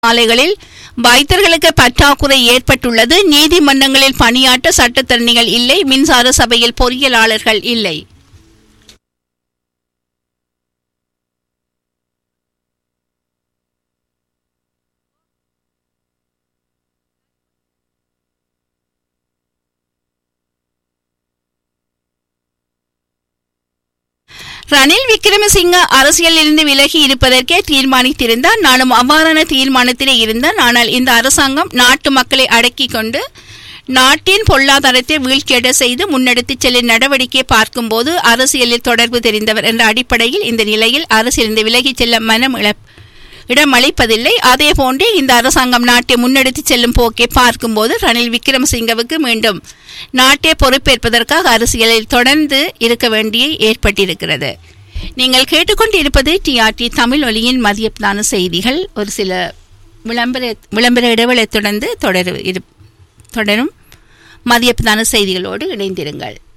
ஆலைகளில் வைத்தியர்களுக்கு பற்றாக்குறை ஏற்பட்டுள்ளது நீதிமன்றங்களில் பணியாற்ற சட்டத்தரணிகள் இல்லை மின்சார சபையில் பொறியியலாளர்கள் இல்லை ரணில் விக்ரமசிங்க அரசியலிலிருந்து விலகி இருப்பதற்கே தீர்மானித்திருந்தார் நானும் அவ்வாறான தீர்மானத்திலே இருந்தேன் ஆனால் இந்த அரசாங்கம் நாட்டு மக்களை அடக்கிக் கொண்டு நாட்டின் பொருளாதாரத்தை வீழ்ச்சியட செய்து முன்னெடுத்துச் செல்லும் நடவடிக்கையை பார்க்கும்போது அரசியலில் தொடர்பு தெரிந்தவர் என்ற அடிப்படையில் இந்த நிலையில் அரசியலிருந்து விலகிச் செல்ல மனம் இழப் இடமளிப்பதில்லை அதே போன்றே இந்த அரசாங்கம் நாட்டை முன்னெடுத்துச் செல்லும் போக்கை பார்க்கும்போது ரணில் விக்ரமசிங்கவுக்கு மீண்டும் நாட்டை பொறுப்பேற்பதற்காக அரசியலில் தொடர்ந்து இருக்க வேண்டிய ஏற்பட்டிருக்கிறது நீங்கள் கேட்டுக்கொண்டிருப்பது டிஆர்டி தமிழ் ஒலியின் மதியத்தான செய்திகள் ஒரு சில விளம்பர விளம்பர இடைவெளி தொடர்ந்து தொடர் இரு- தொடரும் மதியத்தான செய்திகளோடு இணைந்திருங்கள்